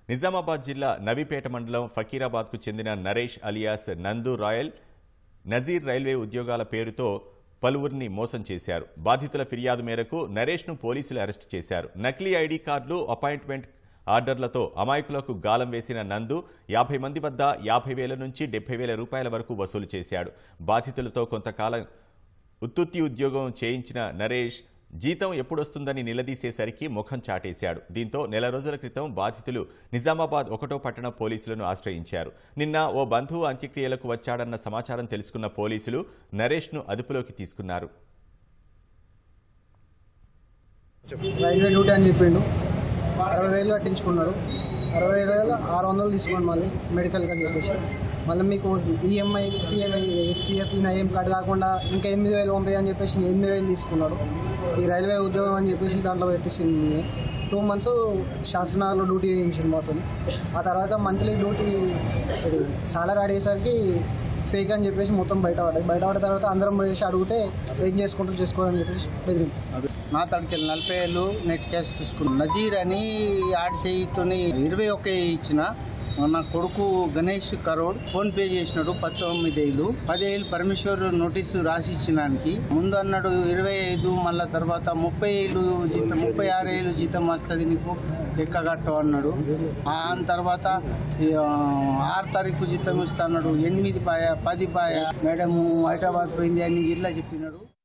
నిజామాబాద్ జిల్లా నవీపేట మండలం ఫకీరాబాద్కు చెందిన Naresh alias Nandu royal Nazeer railway ఉద్యోగాల పేరుతో పలువురిని మోసం చేశారు బాధితుల ఫిర్యాదు మేరకు నరేష్ను పోలీసులు అరెస్టు చేశారు నకిలీ ఐడీ కార్డులు అపాయింట్మెంట్ ఆర్డర్లతో అమాయకులకు గాలం వేసిన నందు యాభై మంది వద్ద యాభై వేల నుంచి డెబ్బై వేల రూపాయల వరకు వసూలు చేశాడు బాధితులతో కొంతకాలం ఉత్తుత్తి ఉద్యోగం చేయించిన నరేష్ జీతం ఎప్పుడొస్తుందని నిలదీసేసరికి ముఖం చాటేశాడు దీంతో నెల రోజుల క్రితం బాధితులు నిజామాబాద్ ఒకటో పట్టణ పోలీసులను ఆశ్రయించారు నిన్న ఓ బంధువు అంత్యక్రియలకు వచ్చాడన్న సమాచారం తెలుసుకున్న పోలీసులు నరేష్ను అదుపులోకి తీసుకున్నారు రైల్వే డ్యూటీ అని చెప్పిండు అరవై వేలు కట్టించుకున్నాడు అరవై వేల ఆరు వందలు తీసుకోండి మళ్ళీ మెడికల్కి అని చెప్పేసి మళ్ళీ మీకు ఈఎంఐ పిఎంఐ పిఎఫ్ ఏం కట్ కాకుండా ఇంకా ఎనిమిది వేలు పంపి అని చెప్పేసి ఎనిమిది వేలు తీసుకున్నాడు ఈ రైల్వే ఉద్యోగం అని చెప్పేసి దాంట్లో పెట్టేసింది టూ మంత్స్ శాసనాలు డ్యూటీ చేయించింది మాతో ఆ తర్వాత మంత్లీ డ్యూటీ ఇది సాలరీ అడిగేసరికి ఫేక్ అని చెప్పేసి మొత్తం బయట పడ్డది బయట పడ్డ తర్వాత అందరం పోయేసి అడిగితే ఏం చేసుకుంటూ చేసుకోవాలని చెప్పేసి బెదిరింపు నా తడికెళ్ళి నలభై ఏళ్ళు నెట్ క్యాష్ తీసుకున్నాను నజీర్ అని యాడ్ చేయితోని ఇరవై ఒక్క ఇచ్చిన నా కొడుకు గణేష్ కరోడ్ ఫోన్ పే చేసినాడు పంతొమ్మిది ఏళ్ళు పదేళ్ళు పరమేశ్వర్ నోటీసు రాసి ఇచ్చినానికి ముందు అన్నాడు ఇరవై ఐదు మళ్ళా తర్వాత ముప్పై ఏళ్ళు జీతం ముప్పై ఆరు ఏళ్ళు జీతం వస్తుంది నీకు లెక్క కట్టు అన్నాడు ఆ తర్వాత ఈ, ఆ, ఆరు తారీఖు జీతం ఇస్తా అన్నాడు ఎనిమిది పాయ పది పాయ మేడం హైదరాబాద్ పోయింది అని ఇలా చెప్పినాడు